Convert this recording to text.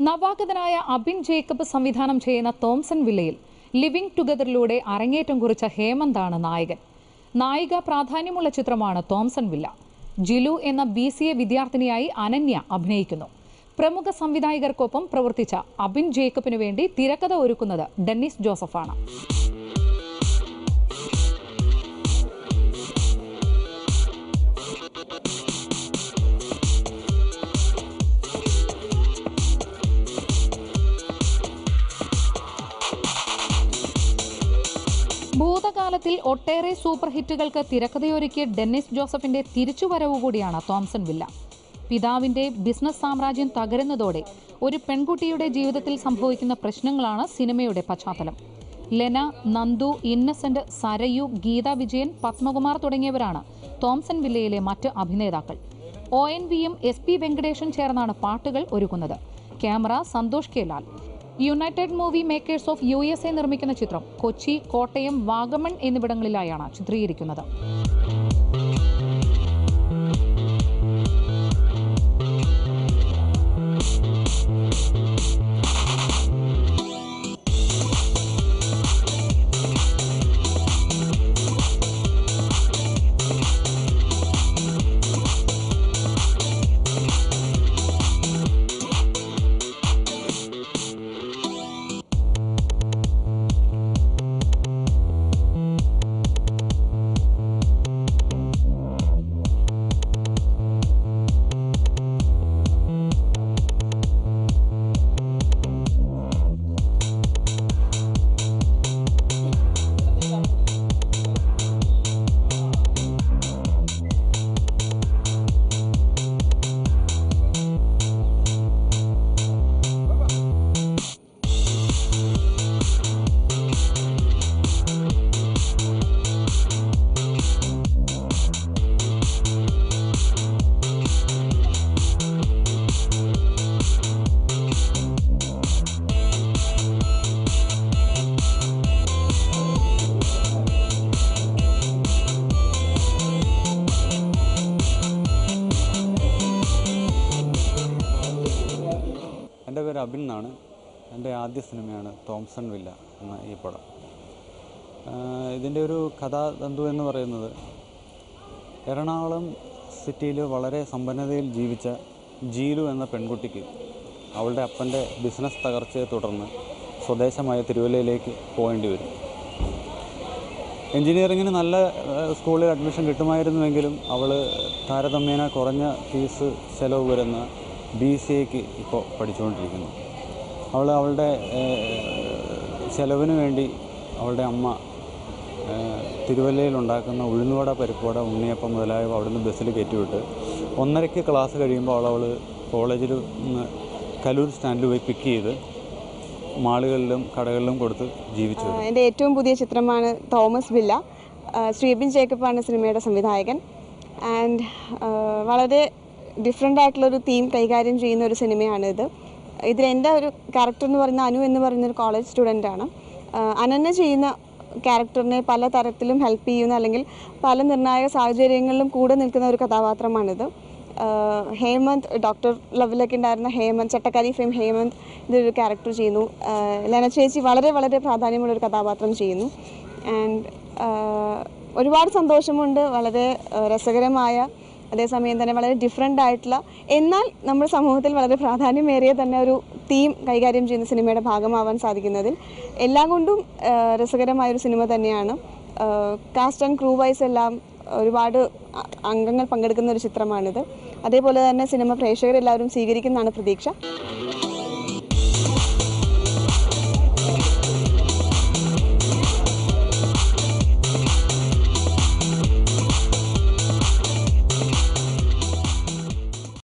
നവാഗതനായ അബിൻ ജേക്കബ് സംവിധാനം ചെയ്യുന്ന തോംസൺ വില്ലയിൽ ലിവിംഗ് ടുഗദറിലൂടെ അരങ്ങേറ്റം കുറിച്ച ഹേമന്താണ് നായകൻ നായിക പ്രാധാന്യമുള്ള ചിത്രമാണ് തോംസൺ വില്ല ജിലു എന്ന ബി സി എ വിദ്യാർത്ഥിനിയായി അനന്യ അഭിനയിക്കുന്നു പ്രമുഖ സംവിധായകർക്കൊപ്പം പ്രവർത്തിച്ച അബിൻ ജേക്കബിനു വേണ്ടി തിരക്കഥ ഒരുക്കുന്നത് ഡെന്നിസ് ജോസഫാണ് ഭൂതകാലത്തിൽ ഒട്ടേറെ സൂപ്പർ ഹിറ്റുകൾക്ക് തിരക്കഥയൊരുക്കിയ ഡെന്നിസ് ജോസഫിന്റെ തിരിച്ചുവരവ് കൂടിയാണ് തോംസൺ വില്ല പിതാവിന്റെ ബിസിനസ് സാമ്രാജ്യം തകരുന്നതോടെ ഒരു പെൺകുട്ടിയുടെ ജീവിതത്തിൽ സംഭവിക്കുന്ന പ്രശ്നങ്ങളാണ് സിനിമയുടെ പശ്ചാത്തലം ലെന നന്ദു ഇന്നസെന്റ് സരയു ഗീത വിജയൻ പത്മകുമാർ തുടങ്ങിയവരാണ് തോംസൺ വില്ലയിലെ മറ്റ് അഭിനേതാക്കൾ ഒ എൻ വിയും എസ് പി വെങ്കടേഷൻ ചേർന്നാണ് പാട്ടുകൾ ഒരുക്കുന്നത് camera Santhosh K Lal united movie makers of U S A നിർമ്മിക്കുന്ന ചിത്രം കൊച്ചി കോട്ടയം വാഗമൺ എന്നിവിടങ്ങളിലായാണ് ചിത്രീകരിക്കുന്നത് എൻ്റെ പേര് അബിൻ എന്നാണ് എൻ്റെ ആദ്യ സിനിമയാണ് തോംസൺ വില്ല എന്ന ഈ പടം ആഹ് ഇതിൻ്റെ ഒരു കഥാതന്തു എന്ന് പറയുന്നത് എറണാകുളം സിറ്റിയിൽ വളരെ സമ്പന്നതയിൽ ജീവിച്ച ജീലു എന്ന പെൺകുട്ടിക്ക് അവളുടെ അപ്പൻ്റെ ബിസിനസ് തകർച്ചയെ തുടർന്ന് സ്വദേശമായ തിരുവല്ലയിലേക്ക് പോകേണ്ടി വരും എൻജിനീയറിങ്ങിന് നല്ല ആഹ് സ്കൂളിൽ അഡ്മിഷൻ കിട്ടുമായിരുന്നുവെങ്കിലും അവൾ താരതമ്യേന കുറഞ്ഞ ഫീസ് ചെലവ് വരുന്ന ബി സി എക്ക് ഇപ്പോൾ പഠിച്ചുകൊണ്ടിരിക്കുന്നു അവൾ അവളുടെ ആഹ് ചെലവിന് വേണ്ടി അവളുടെ അമ്മ ആഹ് തിരുവല്ലയിൽ ഉണ്ടാക്കുന്ന ഉഴുന്നുവട പരിപ്പുവട ഉണ്ണിയപ്പം മുതലായവ അവിടുന്ന് ബസ്സിൽ കയറ്റിവിട്ട് ഒന്നരയ്ക്ക് ക്ലാസ് കഴിയുമ്പോൾ അവൾ അവൾ കോളേജിൽ നിന്ന് കലൂർ സ്റ്റാൻഡിൽ പോയി പിക്ക് ചെയ്ത് മാളുകളിലും കടകളിലും കൊടുത്ത് ജീവിച്ചു വരും എൻ്റെ ഏറ്റവും പുതിയ ചിത്രമാണ് തോമസ് വില്ല ശ്രീബിൻ ജേക്കബാണ് സിനിമയുടെ സംവിധായകൻ ആൻഡ് വളരെ ഡിഫറെൻ്റ് ആയിട്ടുള്ളൊരു തീം കൈകാര്യം ചെയ്യുന്ന ഒരു സിനിമയാണിത് ഇതിൽ എൻ്റെ ഒരു ക്യാരക്ടർ എന്ന് പറയുന്ന അനു എന്ന് പറയുന്ന ഒരു കോളേജ് സ്റ്റുഡൻ്റാണ് അനന്യ ചെയ്യുന്ന ക്യാരക്ടറിനെ പല തരത്തിലും ഹെൽപ്പ് ചെയ്യുന്ന അല്ലെങ്കിൽ പല നിർണായക സാഹചര്യങ്ങളിലും കൂടെ നിൽക്കുന്ന ഒരു കഥാപാത്രമാണിത് ആഹ് ഹേമന്ത് ഡോക്ടർ ലെവലൊക്കെ ഉണ്ടായിരുന്ന ഹേമന്ത് ചട്ടക്കാരി ഫെയിം ഹേമന്ത് ഇതൊരു ക്യാരക്ടർ ചെയ്യുന്നു ആഹ് ലെന ചേച്ചി വളരെ വളരെ പ്രാധാന്യമുള്ള ഒരു കഥാപാത്രം ചെയ്യുന്നു ആൻഡ് ഒരുപാട് സന്തോഷമുണ്ട് വളരെ ആഹ് രസകരമായ അതേസമയം തന്നെ വളരെ ഡിഫറെൻ്റ് ആയിട്ടുള്ള എന്നാൽ നമ്മുടെ സമൂഹത്തിൽ വളരെ പ്രാധാന്യമേറിയ തന്നെ ഒരു തീം കൈകാര്യം ചെയ്യുന്ന സിനിമയുടെ ഭാഗമാവാൻ സാധിക്കുന്നതിൽ എല്ലാം കൊണ്ടും ആഹ് രസകരമായൊരു സിനിമ തന്നെയാണ് കാസ്റ്റ് ആൻഡ് ക്രൂ വൈസ് എല്ലാം ഒരുപാട് അ- അംഗങ്ങൾ പങ്കെടുക്കുന്ന ഒരു ചിത്രമാണിത് അതേപോലെ തന്നെ സിനിമ പ്രേക്ഷകരെല്ലാവരും സ്വീകരിക്കുന്നതാണ് പ്രതീക്ഷ